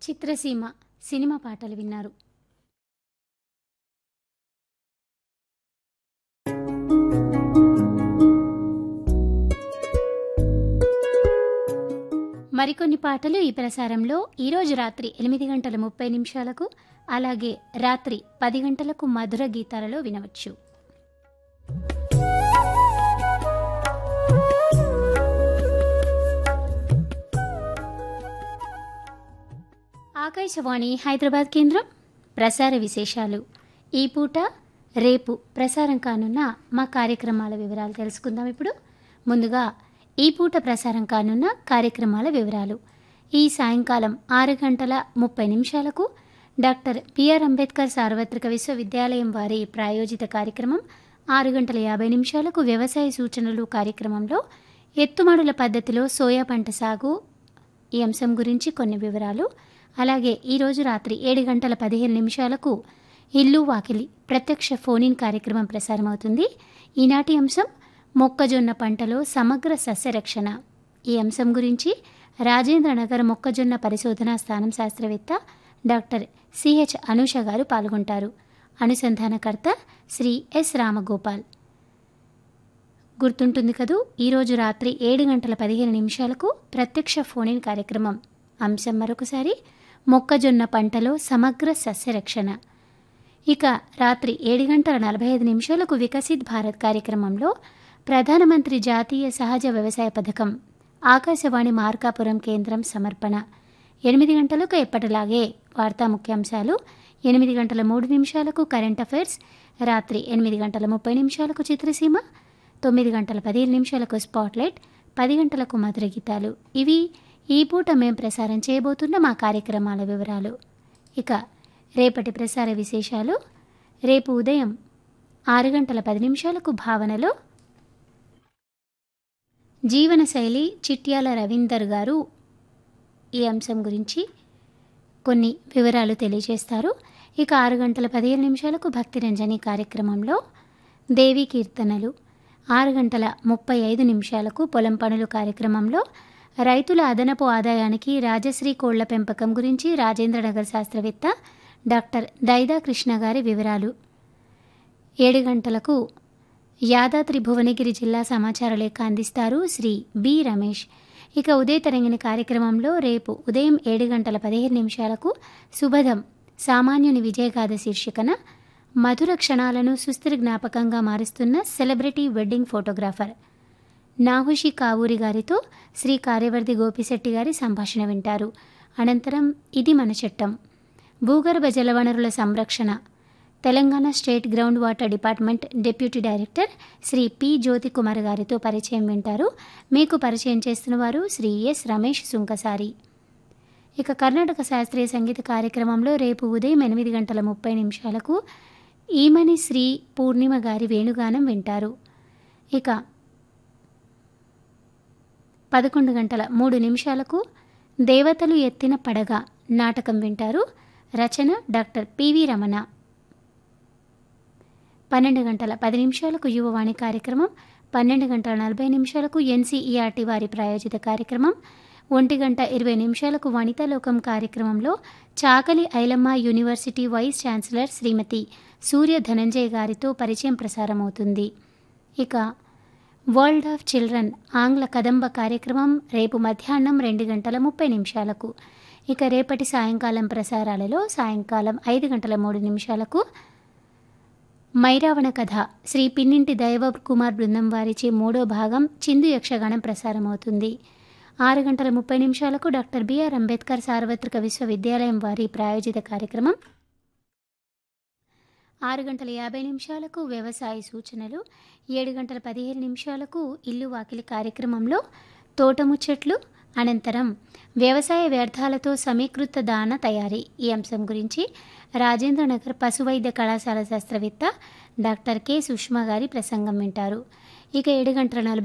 చిత్రసీమ cinema పాటలు విన్నారు మరికొన్ని పాటలు ఈ ప్రసారంలో ఈరోజు రాత్రి ఎనిమిది గంటల ముప్పై నిమిషాలకు అలాగే రాత్రి పది గంటలకు మధుర గీతాలలో వినవచ్చు ఆకాశవాణి హైదరాబాద్ కేంద్రం ప్రసార విశేషాలు ఈ పూట రేపు ప్రసారం కానున్న మా కార్యక్రమాల వివరాలు తెలుసుకుందాం ఇప్పుడు ముందుగా ఈ పూట ప్రసారం కానున్న కార్యక్రమాల వివరాలు ఈ సాయంకాలం ఆరు గంటల ముప్పై నిమిషాలకు డాక్టర్ బిఆర్ అంబేద్కర్ సార్వత్రిక విశ్వవిద్యాలయం వారి ప్రాయోజిత కార్యక్రమం ఆరు గంటల యాభై నిమిషాలకు వ్యవసాయ సూచనలు కార్యక్రమంలో ఎత్తుమడుల పద్ధతిలో సోయా పంట సాగు ఈ అంశం గురించి కొన్ని వివరాలు అలాగే ఈరోజు రాత్రి ఏడు గంటల పదిహేను నిమిషాలకు ఇల్లు వాకిలి ప్రత్యక్ష ఫోన్ కార్యక్రమం ప్రసారమవుతుంది ఈనాటి అంశం మొక్కజొన్న పంటలో సమగ్ర సస్యరక్షణ ఈ అంశం గురించి రాజేంద్రనగర్ మొక్కజొన్న పరిశోధనా స్థానం శాస్త్రవేత్త డాక్టర్ సిహెచ్ అనూష గారు పాల్గొంటారు అనుసంధానకర్త శ్రీ ఎస్ రామగోపాల్ గుర్తుంటుంది కదూ ఈరోజు రాత్రి ఏడు గంటల పదిహేను నిమిషాలకు ప్రత్యక్ష ఫోన్ కార్యక్రమం అంశం మరొకసారి మొక్కజొన్న పంటలో సమగ్ర సస్యరక్షణ ఇక రాత్రి ఏడు గంటల నలభై ఐదు నిమిషాలకు వికసిత్ భారత్ కార్యక్రమంలో ప్రధానమంత్రి జాతీయ సహజ వ్యవసాయ పథకం ఆకాశవాణి మార్కాపురం కేంద్రం సమర్పణ ఎనిమిది గంటలకు ఎప్పటిలాగే వార్తా ముఖ్యాంశాలు ఎనిమిది గంటల మూడు నిమిషాలకు కరెంట్ అఫైర్స్ రాత్రి ఎనిమిది గంటల ముప్పై నిమిషాలకు చిత్రసీమ తొమ్మిది గంటల పదిహేను నిమిషాలకు స్పాట్లైట్ పది గంటలకు మధుర గీతాలు ఇవి ఈ పూట మేం ప్రసారం చేయబోతున్న మా కార్యక్రమాల వివరాలు ఇక రేపటి ప్రసార విశేషాలు రేపు ఉదయం ఆరు గంటల పది నిమిషాలకు భావనలో జీవనశైలి చిట్యాల రవీందర్ గారు ఈ అంశం గురించి కొన్ని వివరాలు తెలియజేస్తారు ఇక ఆరు గంటల పదిహేను నిమిషాలకు భక్తిరంజని కార్యక్రమంలో దేవి కీర్తనలు ఆరు గంటల ముప్పై ఐదు నిమిషాలకు పొలం పనులు కార్యక్రమంలో రైతుల అదనపు ఆదాయానికి రాజశ్రీ కోళ్ల పెంపకం గురించి రాజేంద్రనగర్ శాస్త్రవేత్త డాక్టర్ దైదా కృష్ణ గారి వివరాలు ఏడు గంటలకు యాదాద్రి భువనగిరి జిల్లా సమాచార లేఖ అందిస్తారు శ్రీ బి రమేష్ ఇక ఉదయ తరంగిణి కార్యక్రమంలో రేపు ఉదయం ఏడు గంటల పదిహేను నిమిషాలకు శుభదం సామాన్యుని విజయగాథ శీర్షికన మధుర క్షణాలను సుస్థిర జ్ఞాపకంగా మారుస్తున్న celebrity wedding photographer Nahushi Kavuri గారితో శ్రీ కార్యవర్ధి గోపిశెట్టి గారి సంభాషణ వింటారు అనంతరం ఇది మన చట్టం భూగర్భ జలవనరుల సంరక్షణ Telangana state ground water department deputy director Shri P Jyothi Kumar గారితో పరిచయం వింటారు మీకు పరిచయం చేస్తున్న వారు శ్రీ ఎస్ రమేష్ సుంకసారి ఇక కర్ణాటక శాస్త్రీయ సంగీత కార్యక్రమంలో రేపు ఉదయం ఎనిమిది గంటల ముప్పై నిమిషాలకు ఈమని శ్రీ పూర్ణిమ గారి వేణుగానం వింటారు ఇక పదకొండు గంటల మూడు నిమిషాలకు దేవతలు ఎత్తిన పడగ నాటకం వింటారు రచన డాక్టర్ పివి రమణ పన్నెండు గంటల పది నిమిషాలకు యువవాణి కార్యక్రమం పన్నెండు గంటల నలభై నిమిషాలకు ఎన్సీఈఆర్టీ వారి ప్రాయోజిత కార్యక్రమం ఒంటి గంట ఇరవై నిమిషాలకు వనితాలోకం కార్యక్రమంలో Chakali Ilamma university vice chancellor Shrimati Surya Dhananjay గారితో పరిచయం ప్రసారమవుతుంది ఇక వరల్డ్ ఆఫ్ చిల్డ్రన్ ఆంగ్ల కదంబ కార్యక్రమం రేపు మధ్యాహ్నం రెండు గంటల ముప్పై నిమిషాలకు ఇక రేపటి సాయంకాలం ప్రసారాలలో సాయంకాలం ఐదు గంటల మూడు నిమిషాలకు మైరావణ కథ శ్రీ పిన్నింటి దైవ కుమార్ బృందం వారిచే మూడో భాగం చిందు యక్షగానం ప్రసారమవుతుంది ఆరు గంటల ముప్పై నిమిషాలకు డాక్టర్ బిఆర్ అంబేద్కర్ సార్వత్రిక విశ్వవిద్యాలయం వారి ప్రాయోజిత కార్యక్రమం ఆరు గంటల యాభై నిమిషాలకు వ్యవసాయ సూచనలు ఏడు గంటల పదిహేను నిమిషాలకు ఇల్లు వాకిలి కార్యక్రమంలో తోటముచ్చట్లు అనంతరం వ్యవసాయ వ్యర్థాలతో సమీకృత దాన తయారీ ఈ అంశం గురించి రాజేంద్రనగర్ పశువైద్య కళాశాల శాస్త్రవేత్త డాక్టర్ కె సుష్మా గారి ప్రసంగం వింటారు ఇక ఏడు గంటల నలభై